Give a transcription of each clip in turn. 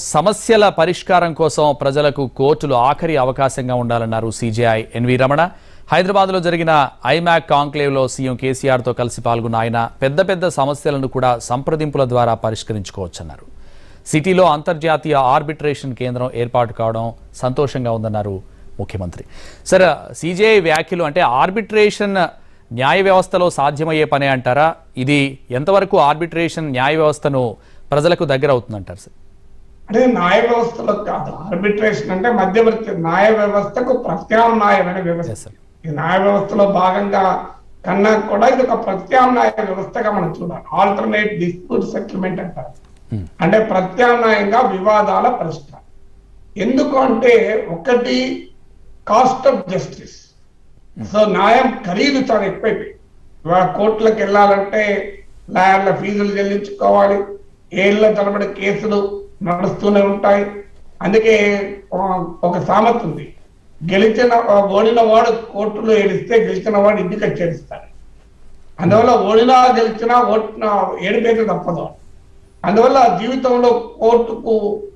సమస్యల పరిష్కారం కోసం ప్రజలకు కోర్టులు ఆఖరి అవకాశంగా ఉండాలన్నారు సీజేఐ ఎన్వి రమణ హైదరాబాద్లో జరిగిన ఐమాక్ కాంక్లేవ్లో సీఎం కేసీఆర్తో కలిసి పాల్గొన్న ఆయన పెద్ద పెద్ద సమస్యలను కూడా సంప్రదింపుల ద్వారా పరిష్కరించుకోవచ్చన్నారు సిటీలో అంతర్జాతీయ ఆర్బిట్రేషన్ కేంద్రం ఏర్పాటు కావడం సంతోషంగా ఉందన్నారు ముఖ్యమంత్రి సరే సీజేఐ వ్యాఖ్యలు అంటే ఆర్బిట్రేషన్ న్యాయ వ్యవస్థలో సాధ్యమయ్యే పనే అంటారా ఇది ఎంతవరకు ఆర్బిట్రేషన్ న్యాయ వ్యవస్థను ప్రజలకు దగ్గర అవుతుందంటారు సార్ అంటే న్యాయ వ్యవస్థలో కాదు ఆర్బిట్రేషన్ అంటే మధ్యవర్తి న్యాయ వ్యవస్థకు ప్రత్యామ్నాయమైన Yes, వ్యవస్థ sir. ఈ న్యాయ వ్యవస్థలో భాగంగా కన్నా కూడా ఇది ఒక ప్రత్యామ్నాయ వ్యవస్థగా మనం చూడాలి ఆల్టర్నేట్ డిస్ప్యూట్ సెటిల్మెంట్ అంటారు అంటే ప్రత్యామ్నాయంగా వివాదాల పరిష్కారం ఎందుకు అంటే ఒకటి కాస్ట్ ఆఫ్ జస్టిస్ సో న్యాయం ఖరీదు చాలా ఎక్కువైపోయింది ఇవాళ కోర్టులకు వెళ్ళాలంటే లాయర్ల ఫీజులు చెల్లించుకోవాలి ఏళ్ళ తరబడి కేసులు నడుస్తూనే ఉంటాయి అందుకే ఆ, ఒక సామెత ఉంది గెలిచిన ఓడిన వాడు కోర్టులో ఏడిస్తే గెలిచిన వాడు ఇంటికి వచ్చి ఏడుస్తాడు అందువల్ల ఓడినా గెలిచినా ఓట్న ఏడిపోయితే తప్పదు అందువల్ల జీవితంలో కోర్టుకు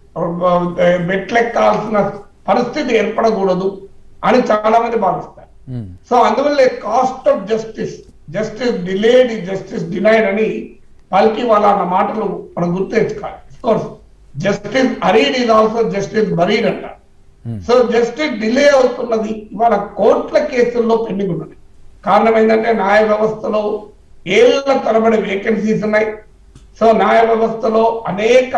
మెట్లెక్కాల్సిన పరిస్థితి ఏర్పడకూడదు అని చాలా మంది భావిస్తారు మ్మ్. సో అందువల్ల cost of justice justice delayed justice denied అని పల్కి వాళ్ళ అన్న మాటలు మనం గుర్తు తెచ్చుకోవాలి course justice hurried is also justice buried అంటారు సో జస్టిస్ డిలే అవుతున్నది ఇవాళ కోర్టుల కేసుల్లో పెండింగ్ ఉన్నది కారణం ఏంటంటే న్యాయ వ్యవస్థలో ఏళ్ల తరబడి వేకెన్సీస్ ఉన్నాయి సో న్యాయ వ్యవస్థలో అనేక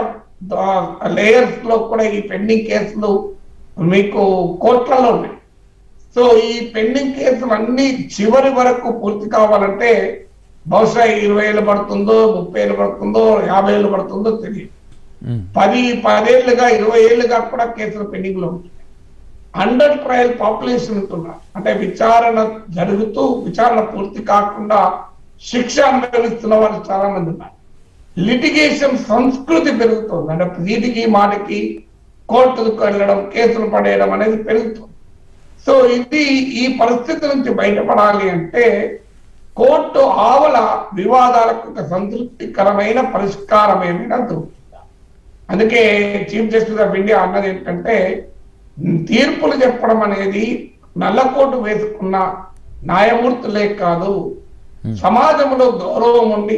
లేయర్స్ లో కూడా ఈ పెండింగ్ కేసులు మీకు కోర్టులలో ఉన్నాయి సో ఈ పెండింగ్ కేసులు అన్ని చివరి వరకు పూర్తి కావాలంటే బహుశా ఇరవై ఏళ్ళు పడుతుందో ముప్పై ఏళ్ళు పడుతుందో యాభై ఏళ్ళు పడుతుందో తెలియదు మ్మ్. పది పదేళ్లుగా ఇరవై ఏళ్ళుగా కూడా కేసులు పెండింగ్ లో ఉంటున్నాయి అండర్ ట్రయల్ పాపులేషన్ ఉంటున్నారు అంటే విచారణ జరుగుతూ విచారణ పూర్తి కాకుండా శిక్ష అనుభవిస్తున్న వాళ్ళు చాలా మంది ఉన్నారు లిటిగేషన్ సంస్కృతి పెరుగుతుంది అంటే వీటికి మాటికి కోర్టులకు వెళ్ళడం కేసులు పడేయడం అనేది పెరుగుతుంది సో ఇది ఈ పరిస్థితి నుంచి బయటపడాలి అంటే కోర్టు ఆవల వివాదాలకు ఒక సంతృప్తికరమైన పరిష్కారం ఏమైనా దొరుకుతుందా అందుకే చీఫ్ జస్టిస్ ఆఫ్ ఇండియా అన్నది ఏంటంటే ఉమ్, తీర్పులు చెప్పడం అనేది నల్లకోటు వేసుకున్న న్యాయమూర్తులే కాదు సమాజంలో గౌరవం ఉండి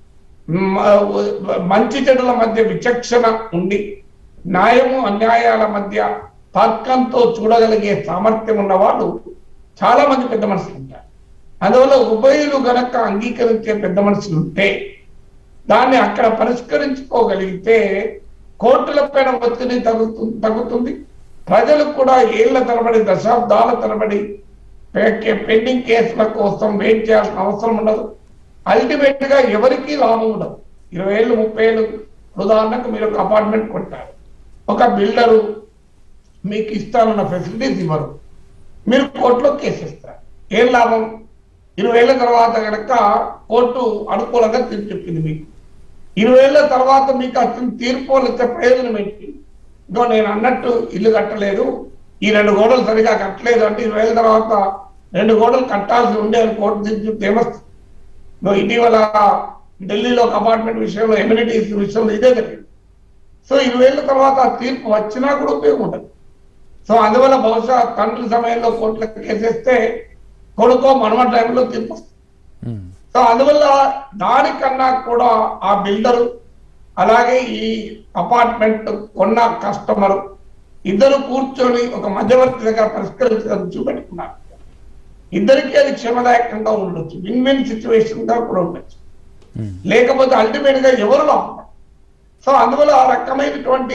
మ- మంచి చెడుల మధ్య విచక్షణ ఉండి న్యాయము అన్యాయాల మధ్య తర్కంతో చూడగలిగే సామర్థ్యం ఉన్నవాళ్ళు చాలా మంది పెద్ద మనుషులు ఉంటారు అందువల్ల ఉభయులు గనక అంగీకరించే పెద్ద మనుషులు ఉంటే దాన్ని అక్కడ పరిష్కరించుకోగలిగితే కోర్టుల పైన ఒత్తిడి తగ్గుతుంది తగ్గుతుంది ప్రజలు కూడా ఏళ్ల తరబడి దశాబ్దాల తరబడి పె- పెండింగ్ కేసుల కోసం వెయిట్ చేయాల్సిన అవసరం ఉండదు అల్టిమేట్ గా ఎవరికీ లాభం ఉండదు ఇరవై ఏళ్ళు ముప్పై ఏళ్ళు ఉదాహరణకు మీరు ఒక అపార్ట్మెంట్ కొంటారు ఒక బిల్డరు మీకు ఇస్తానన్న ఫెసిలిటీస్ ఇవ్వరు మీరు కోర్టులో కేసు ఇస్తారు ఏం లాభం ఇరవై ఏళ్ళ తర్వాత కనుక కోర్టు అనుకూలంగా తీర్పు చెప్పింది మీకు ఇరవై ఏళ్ళ తర్వాత మీకు అతని తీర్పు వల్ల వచ్చే ప్రయోజనం ఏంటి ఇదో నేను అన్నట్టు ఇల్లు కట్టలేదు ఈ రెండు గోడలు సరిగా కట్టలేదు అంటే ఇరవై ఏళ్ళ తర్వాత రెండు గోడలు కట్టాల్సి ఉండే అని కోర్టు తీర్పు చెప్తే ఏమొస్తుంది ఇదో ఇటీవల ఢిల్లీలో ఒక అపార్ట్మెంట్ విషయంలో ఎమ్యూనిటీస్ విషయంలో ఇదే జరిగింది సో ఇరవై ఏళ్ళ తర్వాత ఆ తీర్పు వచ్చినా కూడా ఉపయోగం ఉండదు సో అందువల్ల బహుశా తండ్రి సమయంలో కోర్టులకు కేసేస్తే కొడుకో మనమ టైంలో తీర్పు వస్తుంది మ్మ్. సో అందువల్ల దానికన్నా కూడా ఆ బిల్డరు అలాగే ఈ అపార్ట్మెంట్ కొన్న కస్టమర్ ఇద్దరు కూర్చొని ఒక మధ్యవర్తి దగ్గర పరిష్కరించడం చూపెట్టుకున్నారు ఇద్దరికీ అది క్షేమదాయకంగా ఉండొచ్చు విన్ విన్ సిచ్యువేషన్ గా కూడా ఉండొచ్చు మ్మ్. లేకపోతే అల్టిమేట్ గా ఎవరు లాభం సో అందువల్ల ఆ రకమైనటువంటి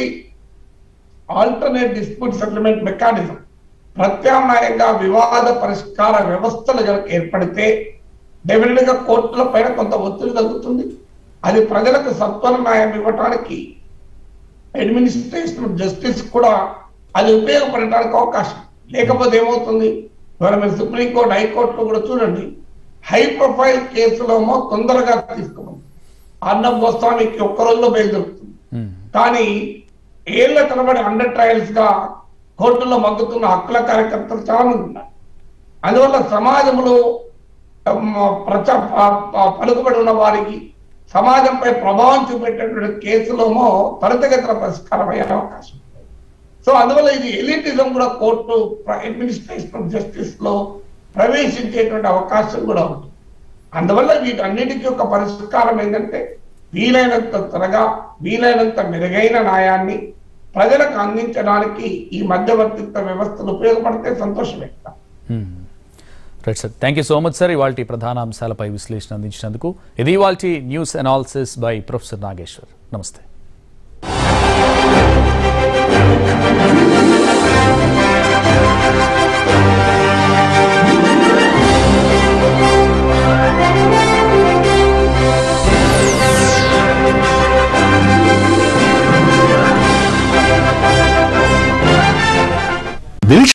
ఆల్టర్నేట్ డిస్ప్యూట్ సెటిల్మెంట్ మెకానిజం ప్రత్యామ్నాయంగా వివాద పరిష్కార వ్యవస్థలు కనుక ఏర్పడితే డెఫినెట్ గా కోర్టుల పైన కొంత ఒత్తిడి తగ్గుతుంది అది ప్రజలకు సత్వర న్యాయం ఇవ్వడానికి అడ్మినిస్ట్రేషన్ జస్టిస్ కూడా అది ఉపయోగపడటానికి అవకాశం లేకపోతే ఏమవుతుంది ఇవాళ మీరు సుప్రీంకోర్టు హైకోర్టులో కూడా చూడండి హై ప్రొఫైల్ కేసులోమో తొందరగా తీసుకోమని అన్నం గోస్వామికి ఒక్క రోజులో బయలు దొరుకుతుంది మ్మ్. కానీ ఏళ్ల తరబడి అండర్ ట్రయల్స్ గా కోర్టులో మగ్గుతున్న హక్కుల కార్యకర్తలు చాలా మంది ఉన్నారు అందువల్ల సమాజంలో ఉమ్, ప్రచ ప- ప- పలుకుబడి ఉన్న వారికి సమాజంపై ప్రభావం చూపేటటువంటి కేసులేమో త్వరితగతిన పరిష్కారం అయ్యే అవకాశం ఉంది సో అందువల్ల ఇది ఎలిటిజం కూడా కోర్టు అడ్మినిస్ట్రేషన్ ఆఫ్ జస్టిస్ లో ప్రవేశించేటువంటి అవకాశం కూడా ఉంది అందువల్ల వీటన్నిటికీ ఒక పరిష్కారం ఏంటంటే వీలైనంత త్వరగా వీలైనంత మెరుగైన న్యాయాన్ని ప్రజలకు అందించడానికి ఈ మధ్యవర్తిత్వ వ్యవస్థలు ఉపయోగపడితే సంతోషమే కదా right sir thank you so much sir ఇవాళ ప్రధాన అంశాలపై విశ్లేషణ అందించినందుకు ఇది ఇవాళ news analysis by professor Nageshwar నమస్తే Will